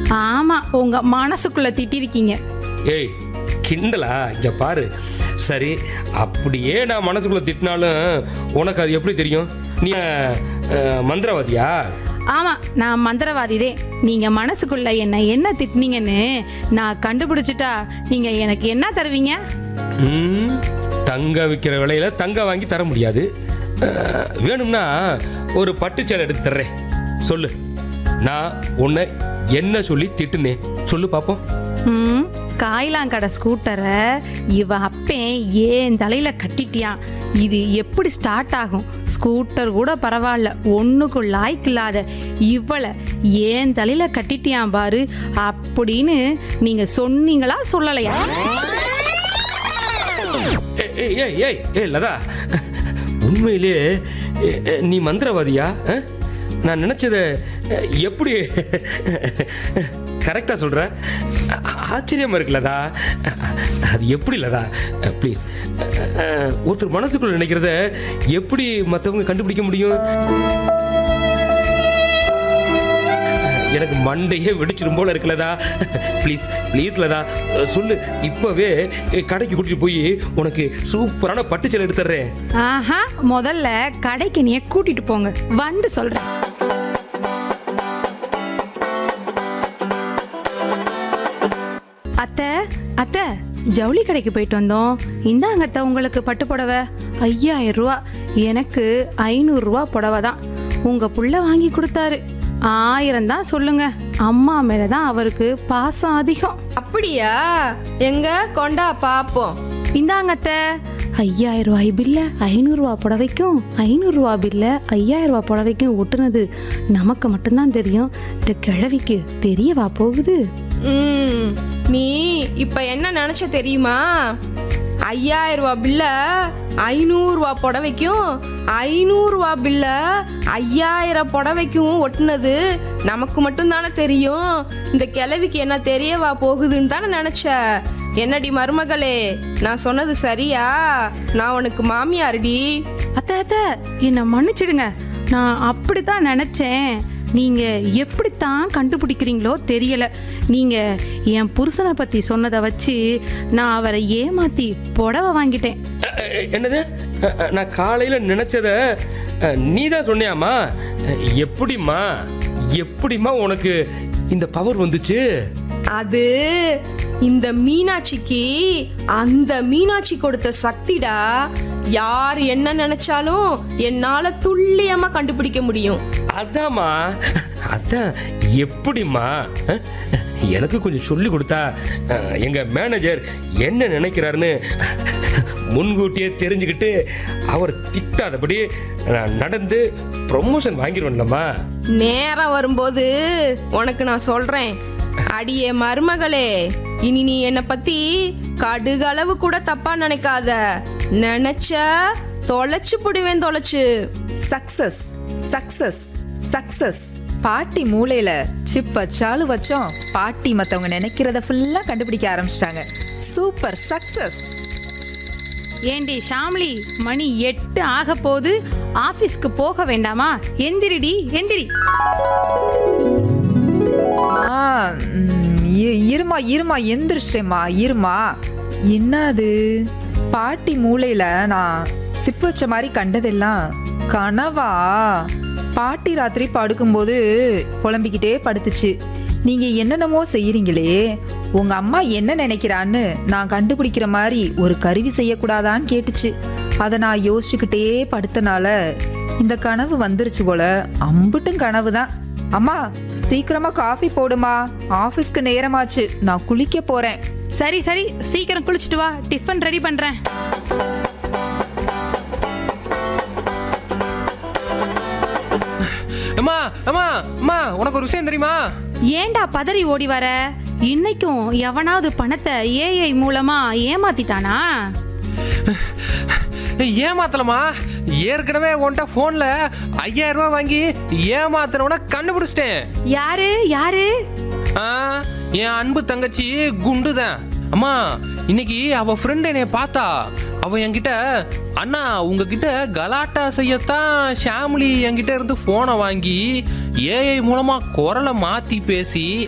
ஆமா உங்க மனசுக்குள்ள திட்டிருக்கீங்க ஏய் கிண்டலா இங்க பாரு சரி அப்படியே நான் மனசுக்குள்ள திட்டினாலும் உனக்கு அது எப்படி தெரியும் நீ அஹ், மந்திரவாதியா ஆமா நான் மந்திரவாதிதே நீங்க மனசுக்குள்ள என்ன என்ன திட்டினீங்கன்னு நான் கண்டுபிடிச்சிட்டா நீங்க எனக்கு என்ன தருவீங்க ம், தங்கம் விற்கிற விலையில தங்கம் வாங்கி தர முடியாது அஹ், வேணும்னா ஒரு பட்டுச்சேலை எடுத்து தர்றேன் சொல்லு நான் உன்னை என்ன சொல்லி திட்டுனேன் சொல்லு பார்ப்போம் ம் காயிலாங்கடை ஸ்கூட்டரை இவ அப்பேன் ஏன் தலையில கட்டிட்டியான் இது எப்படி ஸ்டார்ட் ஆகும் ஸ்கூட்டர் கூட பரவாயில்ல ஒண்ணுக்கு லாய்க்கு இல்லாத இவளை ஏன் தலையில கட்டிட்டியான் பாரு அப்படின்னு நீங்க சொன்னீங்களா சொல்லலையா ஏய், ஏய் ஏய் ஏய் ஏய் லதா உண்மையிலே எ, எ, நீ மந்திரவாதியா அஹ்? நான் நினைச்சத அஹ், எப்படி கரெக்டா சொல்ற ஆ- ஆச்சரியமா இருக்கு லதா அது எப்படி லதா ப்ளீஸ் ஒருத்தர் மனசுக்குள்ள நினைக்கிறத எப்படி மற்றவங்க கண்டுபிடிக்க முடியும் எனக்கு மண்டையே வெடிச்சிரும் போல இருக்குல்லதா ப்ளீஸ் ப்ளீஸ் லதா சொல்லு இப்பவே கடைக்கு கூட்டிட்டு போய் உனக்கு சூப்பரான பட்டுச்சேலை எடுத்து தர்றேன் ஆஹா முதல்ல கடைக்கு நீ கூட்டிட்டு போங்க வந்து சொல்றேன் அத்தை அத்தை ஜவுளி கடைக்கு போயிட்டு வந்தோம் இந்தாங்க அத்தை உங்களுக்கு பட்டு புடவை ஐயாயிரம் ரூபா எனக்கு ஐநூறு ரூபா புடவை தான் உங்க புள்ள வாங்கி கொடுத்தாரு ஆயிரம் தான் சொல்லுங்க அம்மா மேல தான் அவருக்கு பாசம் அதிகம் அப்படியா எங்க கொண்டா பாப்போம் இந்தாங்க அத்தை ஐயாயிரம் ரூபாய் பில்ல ஐநூறுரூவா புடவைக்கும் ஐநூறுரூவா பில்ல ஐயாயிரம் ரூபாய் புடவைக்கும் ஒட்டுனது நமக்கு மட்டும்தான் தெரியும் இந்த கிழவிக்கு தெரியவா போகுது ம், நீ இப்ப என்ன நினைச்ச தெரியுமா ஐயாயிரம் ரூபா பில்ல ஐநூறு ரூபா புடவைக்கும் ஐநூறு ரூபா பில்ல ஐயாயிரம் புடவைக்கும் ஒட்டுனது நமக்கு மட்டும் தானே தெரியும் இந்த கிழவிக்கு என்ன தெரியவா போகுதுன்னு தானே நினைச்ச என்னடி மருமகளே நான் சொன்னது சரியா நான் உனக்கு மாமியாருடி அத்தை அத்தை என்னை மன்னிச்சிடுங்க நான் அப்படித்தான் நினைச்சேன் நீங்க எப்படித்தான் கண்டுபிடிக்கிறீங்களோ தெரியல நீங்க என் புருஷனை பத்தி சொன்னதை வச்சு நான் அவரை ஏமாத்தி புடவை வாங்கிட்டேன் அஹ், அஹ், என்னது அஹ், அஹ், நான் காலையில நினைச்சத நீ தான் சொன்னியாமா அஹ், எப்படிம்மா எப்படிம்மா உனக்கு இந்த பவர் வந்துச்சு அது இந்த மீனாட்சிக்கு அந்த மீனாட்சி கொடுத்த சக்திடா யார் என்ன நினைச்சாலும் என்னால துல்லியமா கண்டுபிடிக்க முடியும் அதாம்மா அதான் எப்படிம்மா அஹ், எனக்கு கொஞ்சம் சொல்லி கொடுத்தா அஹ், எங்க மேனேஜர் என்ன நினைக்கிறாருன்னு முன்கூட்டியே தெரிஞ்சுக்கிட்டு அவர் திட்டாதபடி நான் நடந்து ப்ரொமோஷன் வாங்கிடுவேன்லம்மா நேரம் வரும்போது உனக்கு நான் சொல்றேன் அடியே மருமகளே இனி நீ என்னை பத்தி கடுகளவு கூட தப்பா நினைக்காத நினைச்ச தொலைச்சு புடுவேன் தொலைச்சு சக்சஸ் சக்சஸ் சக்சஸ் பாட்டி மூளையில சிப் வச்சாலும் வச்சோம் பாட்டி மத்தவங்க நினைக்கிறத ஃபுல்லா கண்டுபிடிக்க ஆரம்பிச்சிட்டாங்க சூப்பர் சக்சஸ் ஏண்டி ஷாம்லி மணி எட்டு ஆக போது ஆபீஸ்க்கு போக வேண்டாமா எந்திரிடி எந்திரி ஆ, ம், இ- இருமா இருமா எந்திரிச்சிட்டேம்மா இருமா என்னது பாட்டி மூளையில நான் சிப் வச்ச மாதிரி கண்டதெல்லாம் கனவா பாட்டி ராத்திரி படுக்கும்போது புலம்பிக்கிட்டே படுத்துச்சு நீங்க என்னென்னமோ செய்யறீங்களே உங்க அம்மா என்ன நினைக்கிறான்னு நான் கண்டுபிடிக்கிற மாதிரி ஒரு கருவி செய்யக்கூடாதான்னு கேட்டுச்சு அதை நான் யோசிச்சுக்கிட்டே படுத்தனால இந்த கனவு வந்துருச்சு போல அம்புட்டும் கனவு தான் அம்மா சீக்கிரமா காஃபி போடுமா ஆபீஸ்க்கு நேரமாச்சு நான் குளிக்க போறேன் சரி சரி சீக்கிரம் குளிச்சுட்டு வா டிஃபன் ரெடி பண்றேன் அம்மா அம்மா அம்மா உனக்கு ஒரு விஷயம் தெரியுமா ஏன்டா பதறி ஓடி வர இன்னைக்கும் எவனாவது பணத்தை ஏஐ மூலமா ஏமாத்திட்டானா ஏமாத்தலமா ஏற்கனவே உன்கிட்ட போன்ல ஐயாயிரம் ரூபாய் வாங்கி ஏமாத்துறவன கண்டுபிடிச்சிட்டேன் யாரு யாரு ஆ, என் அன்பு தங்கச்சி குண்டு தான் அம்மா இன்னைக்கு அவ ஃப்ரெண்ட் என்னைய பார்த்தா அவ என்கிட்ட அண்ணா உங்ககிட்ட கலாட்டா செய்யத்தான் ஷாம்லி என்கிட்ட இருந்து போனை வாங்கி ஏஐ மூலமா குரலை மாத்தி பேசி